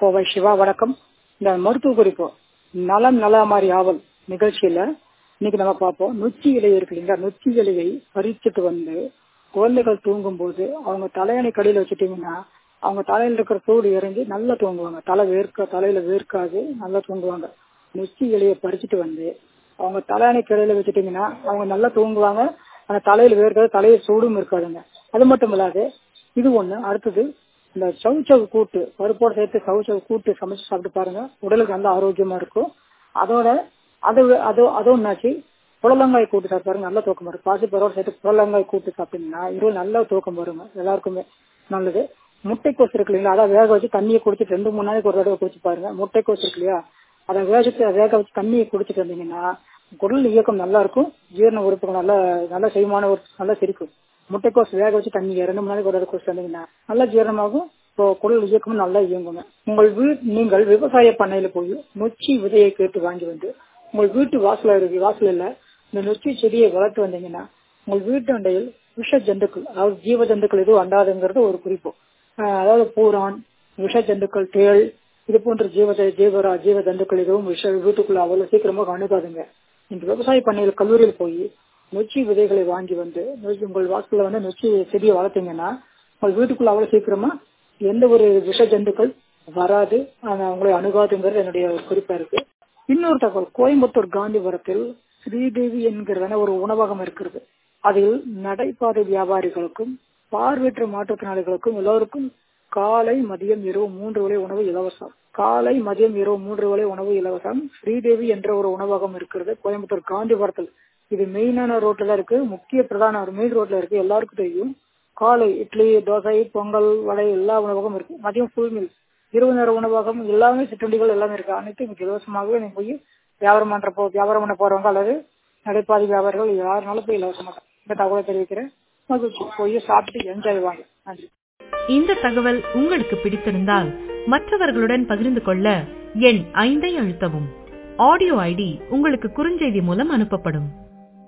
கோவை சிவா வணக்கம் இந்த மருத்துவ குறிப்பு நலம் நலமாரி ஆவல் நிகழ்ச்சியில இன்னைக்கு நம்ம பார்ப்போம் நொச்சி இலை இருக்கு இல்லைங்களா நொச்சி இலையை பறிச்சுட்டு வந்து குழந்தைகள் தூங்கும் போது அவங்க தலையணை கடியில வச்சுட்டீங்கன்னா அவங்க தலையில இருக்கிற சூடு இறங்கி நல்லா தூங்குவாங்க தலை வேர்க்க தலையில வேர்க்காது நல்லா தூங்குவாங்க நொச்சி இலையை பறிச்சுட்டு வந்து அவங்க தலையணை கடையில வச்சுட்டீங்கன்னா அவங்க நல்லா தூங்குவாங்க அந்த தலையில வேர்க்காது தலையில சூடும் இருக்காதுங்க அது மட்டும் இல்லாது இது ஒண்ணு அடுத்தது இந்த சவுச்சவு கூட்டு பருப்போட சேர்த்து சவுச்சவு கூட்டு சமைச்சு சாப்பிட்டு பாருங்க உடலுக்கு நல்ல ஆரோக்கியமா இருக்கும் அதோட அது அது அதுவும் என்னாச்சு புடலங்காய் கூட்டு சாப்பிட்டு பாருங்க நல்ல தூக்கம் வரும் பாசி பருவோட சேர்த்து புடலங்காய் கூட்டு சாப்பிட்டீங்கன்னா இரவு நல்ல தூக்கம் வருங்க எல்லாருக்குமே நல்லது முட்டைக்கோஸ் இருக்கு இல்லைங்களா அதை வேக வச்சு தண்ணியை குடிச்சிட்டு ரெண்டு மூணு நாளைக்கு ஒரு தடவை குடிச்சு பாருங்க முட்டைக்கோஸ் இருக்கு இல்லையா அதை வேக வேக வச்சு தண்ணியை குடிச்சிட்டு வந்தீங்கன்னா குடல் இயக்கம் நல்லா இருக்கும் ஜீரண உறுப்புகள் நல்ல நல்ல செய்மான நல்லா சிரிக்கும் முட்டைக்கோஸ் வேக வச்சு தண்ணி ரெண்டு மூணு நாளைக்கு ஒரு தடவை குடிச்சு வந்தீங்கன்னா நல்லா ஜீரணமாகும் இப்போ குடல் இயக்கமும் நல்லா இயங்குங்க உங்கள் வீட் நீங்கள் விவசாய பண்ணையில போய் நொச்சி விதையை கேட்டு வாங்கி வந்து உங்கள் வீட்டு வாசல இருக்கு வாசலில் இந்த நொச்சி செடியை வளர்த்து வந்தீங்கன்னா உங்கள் வீட்டு அண்டையில் விஷ ஜந்துக்கள் அதாவது ஜீவ ஜந்துக்கள் எதுவும் அண்டாதுங்கிறது ஒரு குறிப்பு அதாவது பூரான் விஷ ஜந்துக்கள் தேள் இது போன்ற ஜீவ ஜீவரா ஜீவ ஜந்துக்கள் எதுவும் விஷ வீட்டுக்குள்ள அவ்வளவு சீக்கிரமாக அணுகாதுங்க இந்த விவசாய பண்ணையில் கல்லூரியில் போய் நொச்சி விதைகளை வாங்கி வந்து உங்கள் வாசல்ல வந்து நொச்சி செடியை வளர்த்தீங்கன்னா உங்கள் வீட்டுக்குள்ள அவ்வளவு சீக்கிரமா எந்த ஒரு விஷ ஜந்துக்கள் வராது உங்களை அணுகாதுங்கிறது என்னுடைய ஒரு குறிப்பா இருக்கு இன்னொரு தகவல் கோயம்புத்தூர் காந்திபுரத்தில் ஸ்ரீதேவி என்கிறதான ஒரு உணவகம் இருக்கிறது அதில் நடைபாதை வியாபாரிகளுக்கும் பார்வையற்ற மாற்றுத்திறனாளிகளுக்கும் எல்லோருக்கும் காலை மதியம் இரவு மூன்று வேளை உணவு இலவசம் காலை மதியம் இரவு மூன்று வேளை உணவு இலவசம் ஸ்ரீதேவி என்ற ஒரு உணவகம் இருக்கிறது கோயம்புத்தூர் காந்திபுரத்தில் இது மெயினான ரோட்ல இருக்கு முக்கிய பிரதான ஒரு மெயின் ரோட்ல இருக்கு எல்லாருக்கும் தெரியும் காலை இட்லி தோசை பொங்கல் வடை எல்லா உணவகம் இருக்கு மதியம் ஃபுல் மீல் இரவு நேர உணவகம் எல்லாமே சிற்றுண்டிகள் எல்லாமே இருக்கு அனைத்து இன்னைக்கு இலவசமாகவே நீங்க போய் வியாபாரம் பண்ற போ வியாபாரம் பண்ண போறவங்க அல்லது நடைபாதி வியாபாரிகள் யாருனாலும் போய் இலவசமாக இந்த தகவலை தெரிவிக்கிறேன் மகிழ்ச்சி போய் சாப்பிட்டு என்ஜாய் வாங்க நன்றி இந்த தகவல் உங்களுக்கு பிடித்திருந்தால் மற்றவர்களுடன் பகிர்ந்து கொள்ள எண் ஐந்தை அழுத்தவும் ஆடியோ ஐடி உங்களுக்கு குறுஞ்செய்தி மூலம் அனுப்பப்படும்